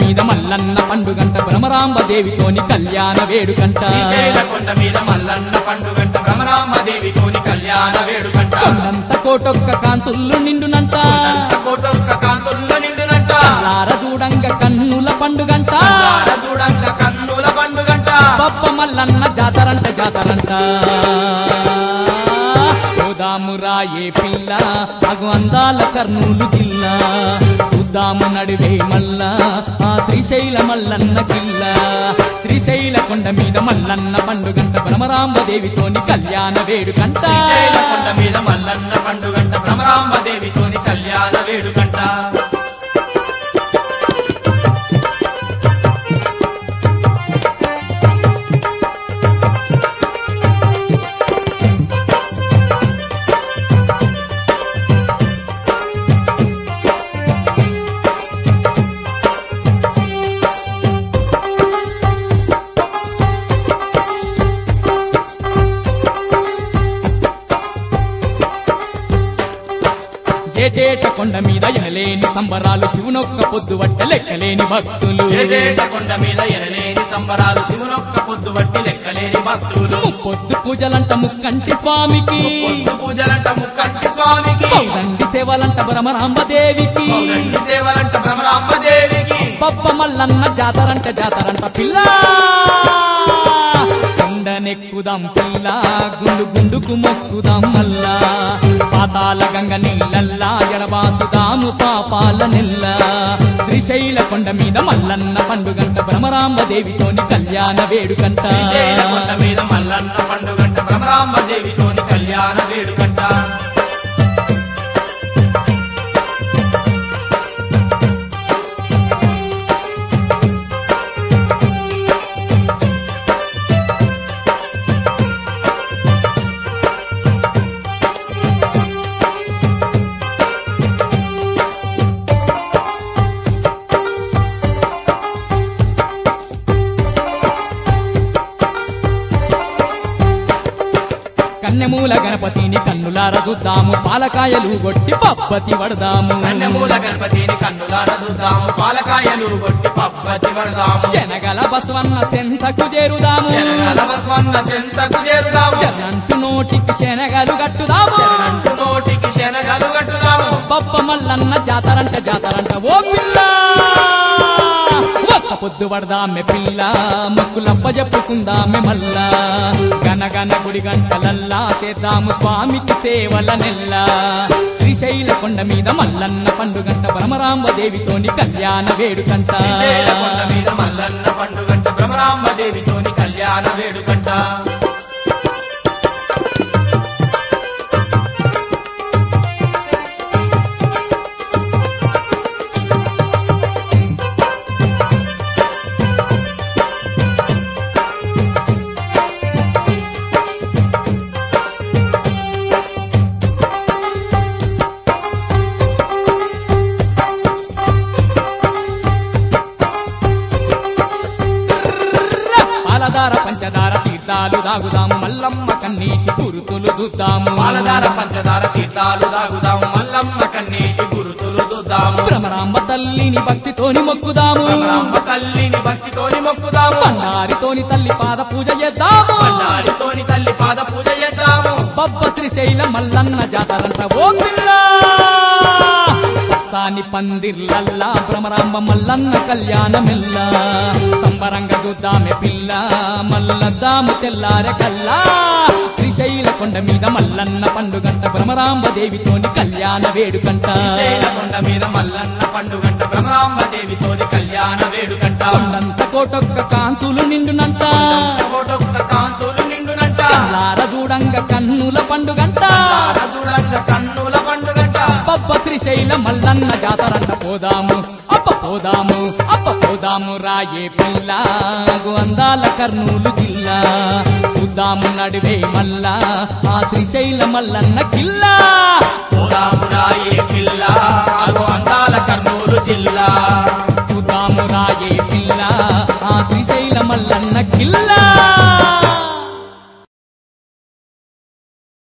మీద మల్లన్న పండుగంట భ్రమరాంబ దేవితోని కళ్యాణ వేడుకంట శ్రీశైల కొండ మీద మల్లన్న పండుగంట భ్రమరాంబ దేవితోని కళ్యాణ వేడుకంట కొండంత కోటొక్క కాంతుల్లు నిండునంట అంత కోటొక్క కాంతుల్లో నిండునంట లార చూడంగ కన్నుల పండుగంట ఆడ చూడంగ కన్నుల పండుగంట పప్ప మల్లన్న జాతరంట జాతరంట పోదాము రాయే పిల్ల అగు అందాల కర్నూలు జిల్లా చూద్దాము నడివే మల్ల ఆ శ్రీశైల మల్లన్న కిల్ల శ్రీశైల కొండ మీద మల్లన్న పండుగంట భ్రమరాంబ దేవితోని కళ్యాణ వేడుకంట శ్రీశైల కొండ మీద మల్లన్న పండుగంట భ్రమరాంబ దేవితోని కళ్యాణ వేడుకంట ఏటేట కొండ మీద ఎనలేని సంబరాలు శివునొక్క పొద్దు వట్ట లెక్కలేని భక్తులు ఏడేట కొండ మీద ఎనలేని సంబరాలు శివునొక్క పొద్దు వట్టి లెక్కలేని భక్తులు పొద్దు పూజలంట ముక్కంటి స్వామికి పొద్దు పూజలంట ముక్కంటి స్వామికి పౌదండి సేవలంట భ్రమరాంబ దేవికి పౌరంగి సేవలంట భ్రమరాంబ దేవికి పప్ప మల్లన్న జాతరంట జాతరంట పిల్ల కొండనెక్కుదాం పిల్ల గుండు గుండుకు మొక్కుదాం మల్లా పాతాల గంగ నీళ్ళల్లా ఎడబాసుదాము పాపాల నెల్ల శ్రీశైల కొండ మీద మల్లన్న పండుగంట భ్రమరాంబ దేవితోని కళ్యాణ వేడుకంట శ్రీశైల కొండ మీద మల్లన్న పండుగంట భ్రమరాంబ దేవితోని కళ్యాణ వేడుకంట కన్యమూల గణపతిని కన్నులార చూద్దాము పాలకాయలు కొట్టి పప్పతి వడదాము కన్యమూల గణపతిని కన్నులార చూద్దాము పాలకాయలు కొట్టి పబ్బతి పడదాము శనగల బసవన్న సెంతకు చేరుదాము శనగల బస్వన్న చెంతకు చేరుదాము శనంటు నోటికి శనగలు కట్టుదాము శరణంటు నోటికి శనగలు కట్టుదాము పప్ప మల్లన్న జాతరంట జాతరంట ఓ పిల్ల ఒక్క పొద్దు పడదామె పిల్ల మొక్కులప్ప చెప్పుకుందామె మల్లా గనగన గుడి గంటలల్లా చేద్దాము స్వామికి సేవల నెల్ల శ్రీశైల కొండ మీద మల్లన్న పండుగంట భ్రమరాంబ దేవితోని కళ్యాణ వేడుకంట శ్రీశైల కొండ మీద మల్లన్న పండుగంట భ్రమరాంబ దేవితోని కళ్యాణ వేడుకంట పాలధార పంచదార తీర్థాలు దాగుదాము మల్లమ్మ కన్నీటి గురుతులు చూద్దాము పాలధార పంచదార తీర్థాలు తాగుదాము మల్లమ్మ కన్నీటి గురుతులు చూద్దాము భ్రమరాంబ తల్లిని భక్తితోని మొక్కుదాము భ్రమరాంబ తల్లిని భక్తితోని మొక్కుదాము బండారితోని తల్లి పాద పూజ చేద్దాము బండారితోని తల్లి పాద పూజ చేద్దాము బొబ్బ శ్రీశైల మల్లన్న జాతరంట ఓ పిల్ల సాని పందిర్లల్లా భ్రమరాంబ మల్లన్న కళ్యాణమిల్ల సంబరంగా చూద్దామె పిల్ల మల్లద్దాము తెల్లారె కల్లా శ్రీశైల కొండ మీద మల్లన్న పండుగంట భ్రమరాంబ దేవితోని కళ్యాణ వేడుకంట శ్రీశైల కొండ మీద మల్లన్న పండుగంట భ్రమరాంబ దేవితోని కళ్యాణ వేడుకంట కొండంత కోటొక్క కాంతులు నిండునంట కోటొక్క కాంతులు నిండునంట కల్లార చూడంగ కన్నుల పండుగంట చూడంగ కన్నుల పండుగంట పబ్బ శ్రీశైల మల్లన్న జాతరంట పోదాము అప్ప పోదాము అప్ప పోదాము రాయే పిల్ల గు అందాల కర్నూలు జిల్లా చూద్దాము నడివే మల్లా ఆ శ్రీశైల మల్లన్న కిల్లా పోదాము రాయే పిల్ల అగో అందాల కర్నూలు జిల్లా చూద్దాము రాయే పిల్ల ఆ శ్రీశైల మల్లన్న కిల్లా